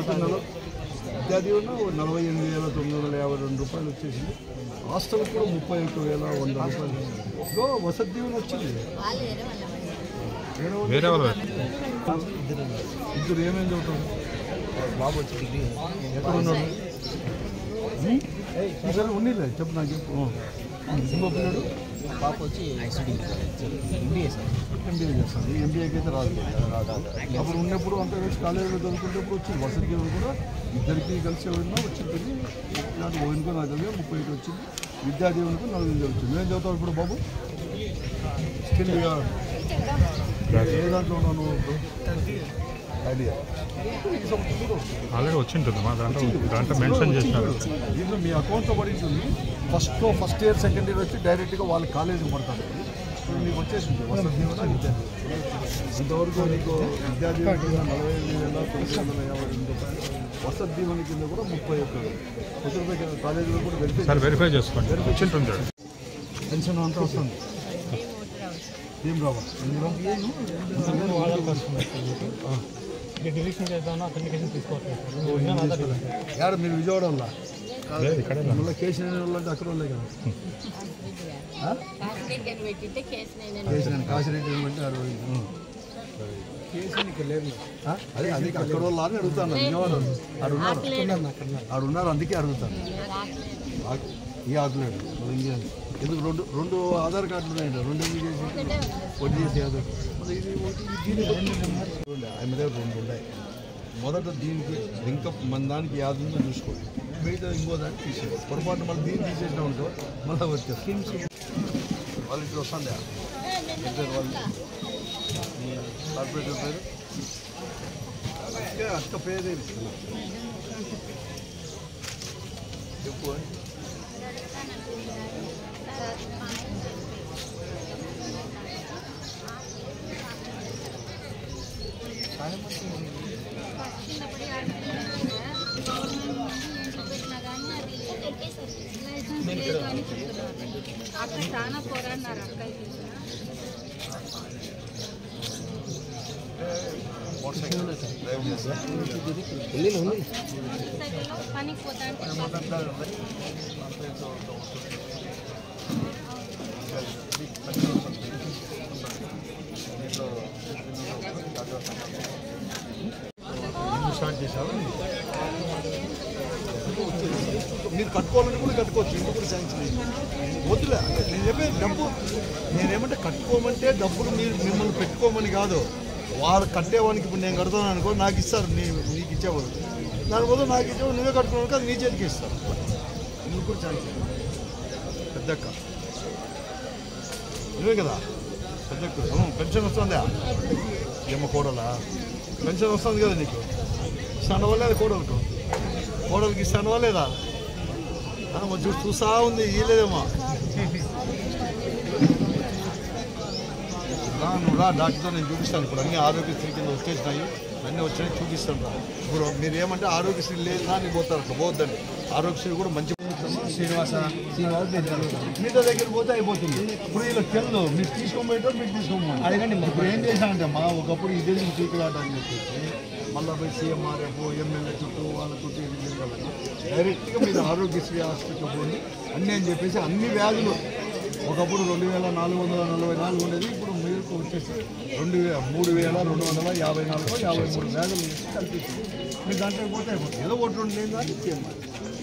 నెల విద్యా దీవెన ఓ నలభై ఎనిమిది వేల తొమ్మిది వందల యాభై రెండు రూపాయలు వచ్చేసింది హాస్టల్ కూడా ముప్పై ఒక్క వేల వంద రూపాయలు ఇదో వసతి దీవెన వచ్చింది వేరే వాళ్ళు వేరే వాళ్ళు ఇద్దరు ఏమేం చదువుతారు బాబు వచ్చి డిగ్రీ ఎక్కడ ఉన్నాడు సరే ఉన్నీలే చెప్పు నాకు చెప్పు ఇంకో పిల్లడు పాప వచ్చి ఎంబీఏ సార్ ఎంబీఏ చేస్తాను ఎంబీఏకి అయితే రాదు అప్పుడు ఉన్నప్పుడు అంతా కలిసి కాలేజీలో చదువుకునేప్పుడు వచ్చింది వసతి దీవెన కూడా ఇద్దరికి కలిసి ఎవరినా వచ్చింది ఇలాంటి ఓయిన్కో నాకు తెలియదు ముప్పై ఐదు వచ్చింది విద్యా దీవెనకు నలభై ఎనిమిది వచ్చింది నువ్వేం చదువుతావు ఇప్పుడు బాబు స్కిల్ ఏ దాంట్లో ఉన్నావు నువ్వు ఇప్పుడు ఐడియా ఆల్రెడీ వచ్చింటుంది మా దాంట్లో దాంట్లో మెన్షన్ చేసినారు దీంట్లో మీ అకౌంట్లో పడి ఉంటుంది first first year second year వచ్చి డైరెక్ట్గా వాళ్ళ కాలేజీకి పడతారు ఇప్పుడు నీకు వచ్చేసింది వసతి దీవెన విద్యా దీవెన. ఇంతవరకు నీకు విద్యా దీవెన కింద నలభై ఎనిమిది వేల తొమ్మిది వందల యాభై రెండు రూపాయలు వసతి దీవెన కింద కూడా ముప్పై ఒక్క వేలు కొత్త రూపాయి కింద కాలేజీలో కూడా వెరిఫై సార్ వెరిఫై చేసుకోండి వచ్చింటుంది చూడండి. పెన్షన్ అంతా వస్తుంది ఏం రావా డివిజన్ చేద్దామని అప్లికేషన్ తీసుకోవట్లేదు యాడ మీరు విజయవాడ వాళ్ళ లేదు ఇక్కడే మళ్ళీ కేసీఆర్ వాళ్ళు అంటే అక్కడ వాళ్ళే కదా ఆ? కాశ్మీర్ పెట్టితే కేసు నేను కేసీఆర్ కాశీరెడ్డి అంటే ఆడ వాళ్ళు. ఆ? అదే అదే అక్కడ వాళ్ళు అని అడుగుతాను విజయవాడ వాళ్ళు. ఆడ ఉన్నారు ఆడ ఉన్నారు అందుకే అడుగుతాను ఆకు- ఈ ఆకులేడు మరి ఇంకేం ఎందుకు రెండు రెండు ఆధార్ కార్డులు ఉన్నాయండి రెండు ఎందుకు చేసి ఒకటి చేసి ఆధార్ మరి ఇది ఒకటి ఇది దీనికి రెండు ఆయన దగ్గర రెండు ఉన్నాయి మొదట దీనికి లింకప్ మన దానికి యాద ఉందో చూసుకోండి మిగతా ఇంకో దాన్ని తీసేది పొరపాటు మళ్ళీ దీన్ని తీసేసినాం అనుకో మళ్ళీ వచ్చేది వాళ్ళు ఇట్లా వస్తుంది పేరు వాళ్ళు మీ కార్పొరేటర్ పేరు అక్క అక్క పేరు చెప్పు అక్కడ చాలా పోరాడినారు అక్కడికి మోటార్ సైకిల్ డ్రైవ్ చేస్తా సైకిల్లో పనికి పోతా అంటే స్టార్ట్ చేశారు మీరు కట్టుకోవాలని కూడా కట్టుకోవచ్చు ఇంటి కూడా శాంక్షన్ అయింది వద్దులే అంటే నేను చెప్పే డబ్బు నేనేమంటే కట్టుకోమంటే డబ్బులు మీరు మిమ్మల్ని పెట్టుకోమని కాదు వాళ్ళు కట్టేవానికి ఇప్పుడు నేను కడతాను అనుకో నాకు ఇస్తారు నీ నీకు ఇచ్చేవాళ్ళు దాని బదులు నాకు ఇచ్చేవాళ్ళు నువ్వే కట్టుకున్నావు అది నీ చేతికి ఇస్తారు ఇందుకు కూడా శాంక్షన్ పెద్దక్క నువ్వే కదా పెద్దక్క అవును, పెన్షన్ వస్తుందా ఏమో కోడలా పెన్షన్ వస్తుంది కదా నీకు ఇస్తాను లేదా కోడలకు కోడలికి ఇస్తాను లేదా ఆ, మరి చూ చూసా ఉంది ఇయ్యలేదేమో రా నువ్వు రా డాక్టర్తో నేను చూపిస్తాను ఇప్పుడు అన్ని ఆరోగ్యశ్రీ కింద వచ్చేసినాయి అన్నీ వచ్చాయి చూపిస్తాను రా ఇప్పుడు మీరు ఏమంటే ఆరోగ్యశ్రీ లేదు అని పోతారు అట్లా పోద్దండి ఆరోగ్యశ్రీ కూడా మంచి శ్రీనివాస శ్రీనివాస్ మీటర్ దగ్గర పోతే అయిపోతుంది ఇప్పుడు ఇలా తెల్లు మీరు తీసుకోమంటారు మీరు తీసుకోమని అడగండి మరి. ఇప్పుడు ఏం చేశానంటే మా ఒకప్పుడు ఇదే చీకులాట అని చెప్పేసి మళ్ళీ పోయి సీఎంఆర్ఎఫ్ ఎమ్మెల్యే చుట్టూ వాళ్ళ చుట్టూ ఇది తిరగాలని డైరెక్ట్గా మీరు ఆరోగ్యశ్రీ హాస్పిటల్ పోయి అన్నీ అని చెప్పేసి అన్ని వ్యాధులు ఒకప్పుడు రెండు వేల నాలుగు వందల నలభై నాలుగు ఉండేది ఇప్పుడు మీరు వచ్చేసి రెండు వే మూడు వేల రెండు వందల యాభై నాలుగు యాభై మూడు వ్యాధులు వేసి కల్పిస్తుంది మీరు దాంట్లో పోతే అయిపోతుంది ఏదో ఒకటి రెండు లేదు కానీ సీఎంఆర్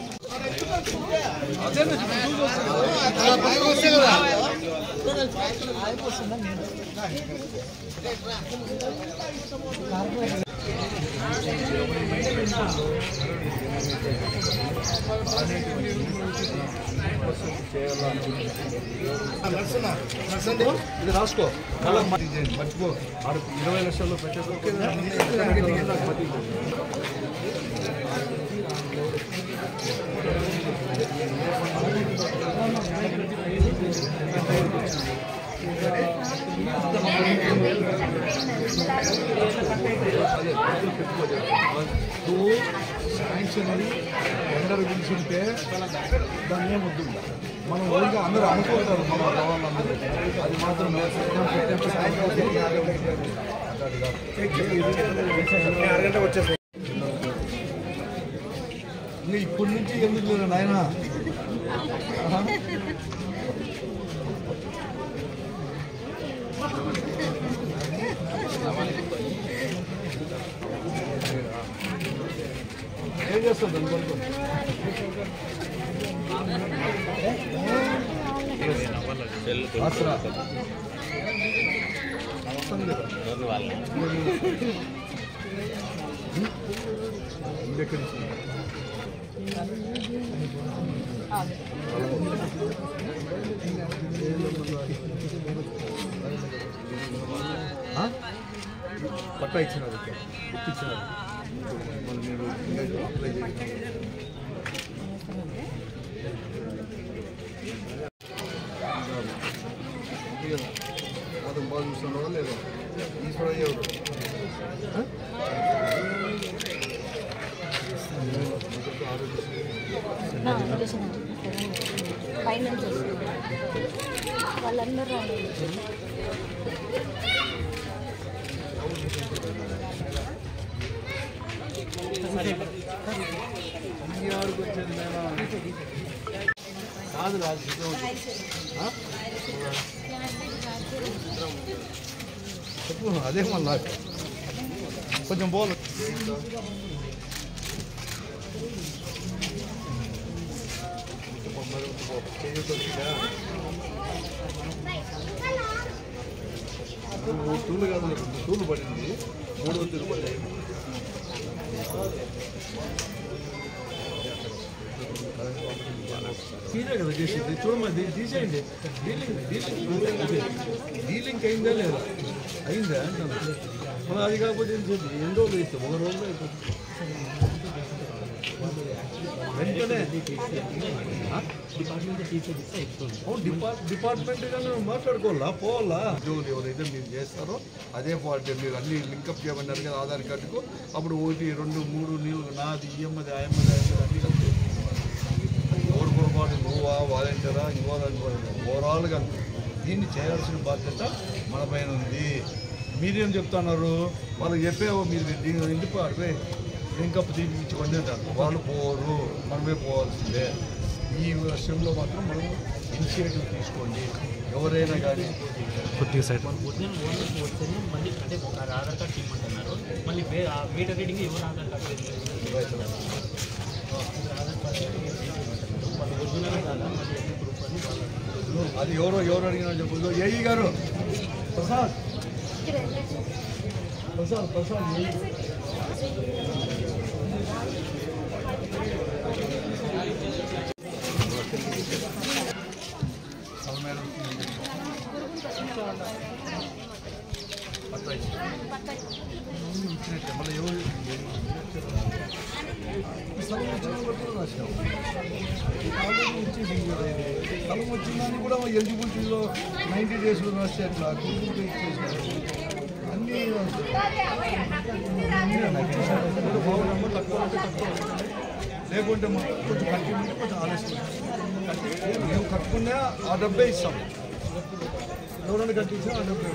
ఇది రాసుకో మళ్ళీ మళ్ళీ చేయండి. మర్చిపో ఆడు ఇరవై లక్షల్లో పెట్టేసుకో నువ్వు శాంక్షన్ అని టెండర్ పిలిచుంటే దాన్ని ఏం వద్దు మనం ఊరిగా అందరూ అనుకుంటారు మన కావాలందరూ అది మాత్రం లేదు. పెట్టాం, పెట్టాం, శాంక్షన్ ఇంకా ఇప్పటి నుంచి ఎందుకు లేరు నాయన ఏం చేస్తావు దాని కొరకు ఆసరా వస్తుంది కదా ఇది ఎక్కడి నుంచి? ఆ? పట్టా ఇచ్చినారు ఇక్కడ. గుర్తు ఇచ్చినారు మళ్ళీ మీరు ఇంకా అప్లై చేయండి ఇది కదా మొత్తం బాగా చూస్తున్నావా లేదా ఈశ్వర ఎవరు ఆ? పైన వాళ్ళందరూ రాలేదు అన్ని ఆడుకు వచ్చేది నేను కాదు రాజు ఆ? చెప్పు అదే మళ్ళా కొంచెం బోల్ టూలు కాదు టూలు పడింది మూడు ఒత్తులు పడ్డాయి మీరే కదా చేసింది చూడమ్మా దీన్ని తీసేయండి డీలింగ్ డీలింగ్ డీలింగ్ అయిందా లేదా అయిందా అంటాను మరి అది కాకపోతే ఏం చేద్దాం ఎన్ని రోజులు ఇస్తాం ఒక రోజులో అయిపోతుంది వెంటనే ఆ? అవును డిపార్ట్ డిపార్ట్మెంట్ కానీ మాట్లాడుకోవాలా పోవాలా ఉద్యోగులు ఎవరైతే మీరు చేస్తారో అదే పార్టీ మీరు అన్ని లింకప్ చేయమన్నారు కదా ఆధార్ కార్డుకు అప్పుడు ఒకటి రెండు మూడు నీవు నాది ఈఎమ్మది ఆయమ్మది ఆయమ్మది అన్ని కలిపి ఎవరు పొరపాటు నువ్వా వాలంటీరా ఇంకో ఓవరాల్గా దీన్ని చేయాల్సిన బాధ్యత మన పైన ఉంది మీరేం చెప్తున్నారు వాళ్ళకి చెప్పేవో మీరు దీని ఇంటికి అడిగే లింకప్ తీపించుకోండి అంటారు వాళ్ళు పోరు మనమే పోవాల్సిందే ఈ విషయంలో మాత్రం మనం ఇనిషియేటివ్ తీసుకోండి ఎవరైనా కానీ కొద్దిగా సైడ్ ఒరిజినల్ ఓనర్కి వస్తేనే మళ్ళీ అంటే ఒక ఆధార్ కార్డ్ ఇమ్మంటున్నారు మళ్ళీ వే ఆ మీటర్ రీడింగ్ ఎవరు ఆధార్ కార్డ్ ఆధార్ కార్డ్ వాళ్ళు ఒరిజినల్ కాదా మళ్ళీ ఎన్ని ప్రూఫ్ అని వాళ్ళు అది ఎవరో ఎవరు అడిగినా చెప్పు ఏఈ గారు ప్రసాద్ ప్రసాద్ ప్రసాద్ ఏఈ. పత్తా ఇచ్చి. ఇచ్చినట్టే మళ్ళీ ఎవరు స్థలం వచ్చిన కూడా రాసినావు కాలేజీ ఇచ్చేసింది కదా ఇది. స్థలం వచ్చిందని కూడా ఎలిజిబిలిటీలో నైంటీ డేస్లో రాస్తే అట్లా కూతురుతో ఇచ్చేసినారు అన్నీ అన్నీ నాకు ఇచ్చేసారు. ఏదో బాగున్నామో తక్కువ ఉంటే తక్కువ ఉంటుంది. లేకుంటే మాకు కొంచెం కట్టి ఉంటే కొంచెం ఆలస్యం కట్టి మేము కట్టుకున్నా ఆ డబ్బే ఇస్తాం ఎవరైనా కట్టించినా ఆ డబ్బే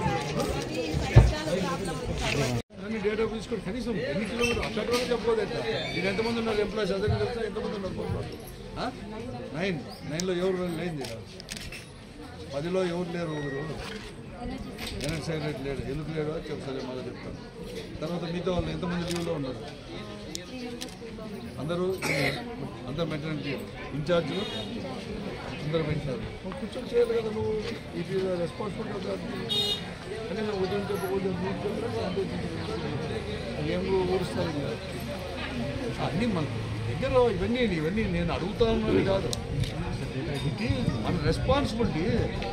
కానీ డేటా తీసుకొని కనీసం ఎన్ని కిలోమీటర్ అట్లా కూడా చెప్పుకోదు ఎట్లా మీరు ఎంతమంది ఉన్నారు ఎంప్లాయీస్ అదే తెలుసా ఎంతమంది ఉన్నారు పొరపాటు? ఆ? నైన్ నైన్లో ఎవరు లేని పదిలో ఎవరు లేరు ఒకరు ఎనర్జీ సైలెంట్ లేడు ఎందుకు లేడు చెప్తాను మళ్ళీ చెప్తాను తర్వాత మిగతా వాళ్ళు ఎంతమంది లీవ్లో ఉన్నారు అందరూ అందరు మెయింటెనెన్స్ ఇన్ఛార్జ్లు అందరూ పెంచారు నువ్వు కూర్చొని చేయాలి కదా నువ్వు ఇట్ ఈస్ రెస్పాన్సిబిలిటీ ఆఫ్ అంటే నేను ఉదయం చెప్పి ఉదయం ఏం ఊరుస్తారు ఇంకా అన్నీ మన దగ్గర ఇవన్నీ ఇవన్నీ నేను అడుగుతానని కాదు ఇది మన రెస్పాన్సిబిలిటీ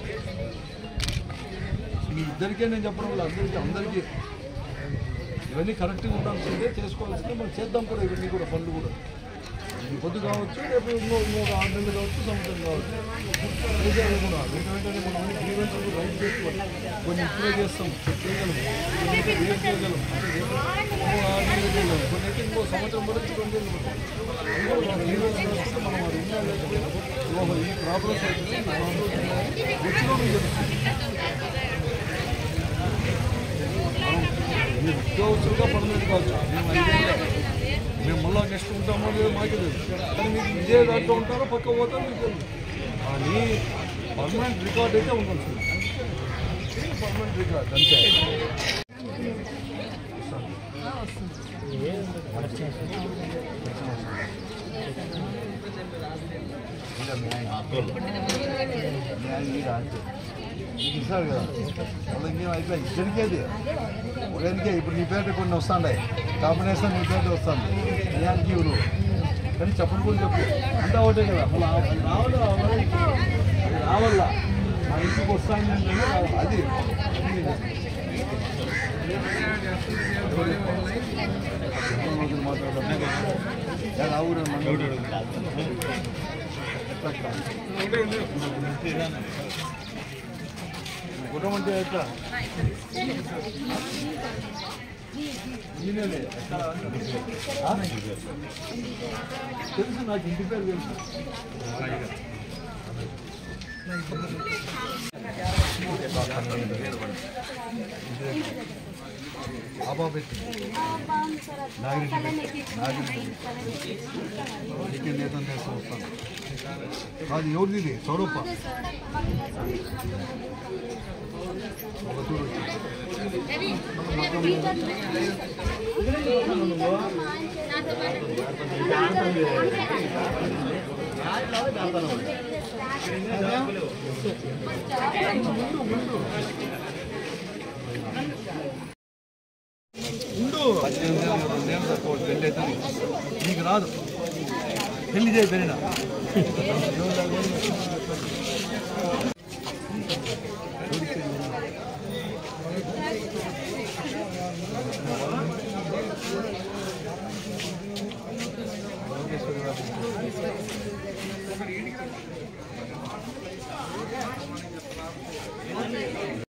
మీ ఇద్దరికే నేను చెప్పడం వల్ల అందరికీ అందరికీ ఇవన్నీ కరెక్ట్గా ఉండాల్సిందే చేసుకోవాల్సిందే మనం చేద్దాం కూడా ఇవన్నీ కూడా పనులు కూడా ఈ పొద్దు కావచ్చు రేపు ఇంకో ఇంకొక ఆరు నెలలు కావచ్చు సంవత్సరం కావచ్చు చేసేది కూడా వెంట వెంటనే మనం అన్ని గ్రీవెన్స్ రైట్ చేసుకోవాలి కొన్ని ఇప్పుడే చేస్తాం చేయగలం కొన్ని రేపు చేయగలం అంటే రేపు ఇంకో ఆరు నెలలు చేయగలం కొన్ని అయితే ఇంకో సంవత్సరం పడుతుంది రెండు నెలలు పడుతుంది. ఇంకో గ్రీవెన్స్ రాసుకుంటే మనం అది ఇంకా లేకపోయినా ఓహో ఈ ప్రాబ్లమ్స్ అయితే వచ్చినా మీకు తెలుస్తుంది మీరు ఉద్యోగస్తులుగా పర్మనెంట్ కావచ్చు మేము ఐదేళ్ళే మేము మళ్ళీ మళ్ళీ నెక్స్ట్ ఉంటామో లేదో మాకే తెలియదు కానీ మీకు ఇదే దాంట్లో ఉంటారో పక్క పోతారో మీకు తెలియదు కానీ పర్మనెంట్ రికార్డ్ అయితే ఉండాల్సింది పర్మనెంట్ రికార్డ్ అంతే ఇస్తారు కదా వాళ్ళ ఇంకేం అయిపోయి ఇద్దరికేది ఒకరికి ఇప్పుడు నీ పేట కొన్ని వస్తాయి కాంబినేషన్ నీ పేట వస్తుంది నియానికి ఇవ్వరు కానీ చెప్పను కూడా చెప్పు అంతా ఒకటే కదా మళ్ళీ అది రావాలి రావాలి అది రావాలా మా ఇంటికి వస్తాను అంటే రావాలి. అది మాట్లాడతాం ఆ ఊరు కుటుంబం అంటే ఎట్లా ఈయనలే. ఆ? తెలుసు నాకు ఇంటి పేరు తెలుసు బాబా పెట్టి నాగిరెడ్డి నాగిరెడ్డి నీకే నేతం చేస్తూ వస్తాను అది ఎవరిది ఇది స్వరూప ఒక తూరు వచ్చింది పద్దెనిమిది ఏళ్ళు, రెండేళ్ళు తక్కువ పెళ్ళి అయితే నీకు రాదు పెళ్లి చేయి పెళ్ళిన